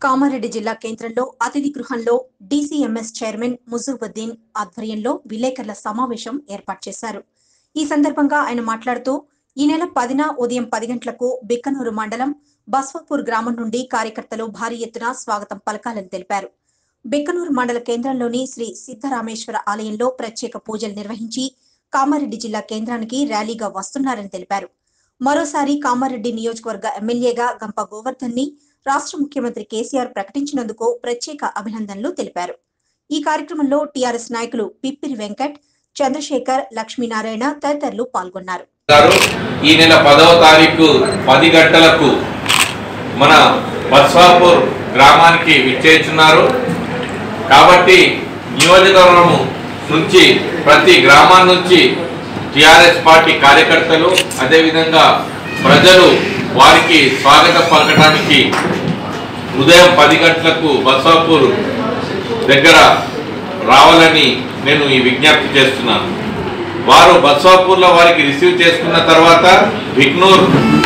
కామారెడ్డి జిల్లా కేంద్రంలో అతిథి గృహంలో డీసీఎంఎస్ చైర్మన్ ముజువుద్దీన్ ఆధ్వర్యంలో విలేకరుల సమావేశం ఏర్పాటు చేశారు ఈ సందర్భంగా ఆయన మాట్లాడుతూ ఈ నెల పదిన ఉదయం పది గంటలకు బిక్కనూరు మండలం బస్వాపూర్ గ్రామం నుండి కార్యకర్తలు భారీ ఎత్తున స్వాగతం పలకాలని తెలిపారు బిక్కనూరు మండల కేంద్రంలోని శ్రీ సిద్ధరామేశ్వర ఆలయంలో ప్రత్యేక పూజలు నిర్వహించి కామారెడ్డి జిల్లా కేంద్రానికి ర్యాలీగా వస్తున్నారని తెలిపారు మరోసారి కామారెడ్డి నియోజకవర్గ ఎమ్మెల్యేగా గంప గోవర్ధన్ ని రాష్ట్ర ముఖ్యమంత్రి కేసీఆర్ ప్రకటించినందుకు ప్రత్యేక అభినందనలు తెలిపారు ఈ కార్యక్రమంలో టీఆర్ఎస్ నాయకులు పిప్పిరి వెంకట్ చంద్రశేఖర్ లక్ష్మీనారాయణ తదితరులు పాల్గొన్నారు గారు ఈ నెల పదవ తారీఖు పది గంటలకు మన బస్వాపూర్ గ్రామానికి విచ్చేస్తున్నారు కాబట్టి నియోజకవర్గం నుంచి ప్రతి గ్రామం నుంచి టిఆర్ఎస్ పార్టీ కార్యకర్తలు అదేవిధంగా ప్రజలు వారికి స్వాగతం పలకడానికి ఉదయం పది గంటలకు బస్వాపూర్ దగ్గర రావాలని నేను ఈ విజ్ఞప్తి చేస్తున్నాను వారు బస్వాపూర్లో వారికి రిసీవ్ చేసుకున్న తర్వాత విగ్నూర్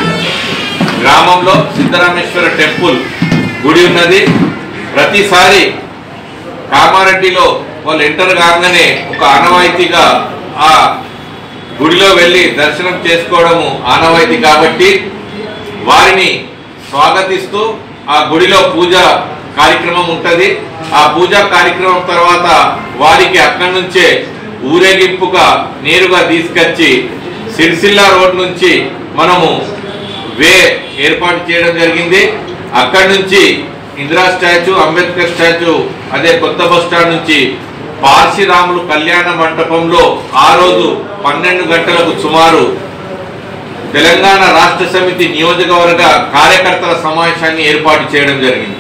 గ్రామంలో సిద్ధరామేశ్వర టెంపుల్ గుడి ఉన్నది ప్రతిసారి కామారెడ్డిలో వాళ్ళు ఎంటర్ కాగానే ఒక ఆనవాయితీగా ఆ గుడిలో వెళ్ళి దర్శనం చేసుకోవడము ఆనవాయితీ కాబట్టి వారిని స్వాగతిస్తూ ఆ గుడిలో పూజ కార్యక్రమం ఉంటది ఆ పూజా కార్యక్రమం తర్వాత వారికి అక్కడి నుంచే ఊరేగింపుగా నేరుగా తీసుకొచ్చి సిరిసిల్ల రోడ్ నుంచి మనము వే ఏర్పాటు చేయడం జరిగింది అక్కడి నుంచి ఇందిరా స్టాచ్యూ అంబేద్కర్ స్టాచ్యూ అదే కొత్త బస్ స్టాండ్ నుంచి పార్శిరాములు కళ్యాణ మంటపంలో ఆ రోజు పన్నెండు గంటలకు సుమారు తెలంగాణ రాష్ట్ర సమితి నియోజకవర్గ కార్యకర్తల సమావేశాన్ని ఏర్పాటు చేయడం జరిగింది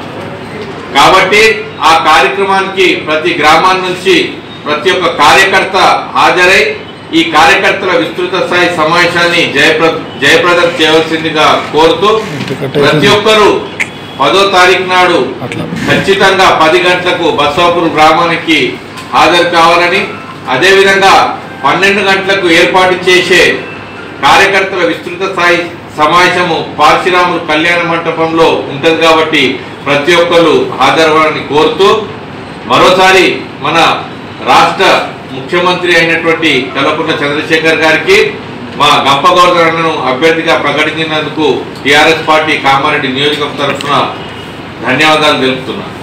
కాబట్టి ఆ కార్యక్రమానికి ప్రతి గ్రామాల నుంచి ప్రతి ఒక్క కార్యకర్త హాజరై ఈ కార్యకర్తల విస్తృత స్థాయి సమావేశాన్ని జయప్ర జయప్రదం చేయవలసిందిగా కోరుతూ ప్రతి ఒక్కరూ పదో తారీఖు నాడు ఖచ్చితంగా పది గంటలకు బస్వాపూర్ గ్రామానికి హాజరు కావాలని అదేవిధంగా పన్నెండు గంటలకు ఏర్పాటు చేసే కార్యకర్తల విస్తృత స్థాయి సమావేశము పార్శిరాములు కళ్యాణ మంటపంలో ఉంటుంది కాబట్టి ప్రతి ఒక్కరు హాజరవ్వాలని కోరుతూ మరోసారి మన రాష్ట్ర ముఖ్యమంత్రి అయినటువంటి కల్వకుంట్ల చంద్రశేఖర్ గారికి మా గంపగౌరవను అభ్యర్థిగా ప్రకటించినందుకు టిఆర్ఎస్ పార్టీ కామారెడ్డి నియోజకవర్గం తరఫున ధన్యవాదాలు తెలుపుతున్నాను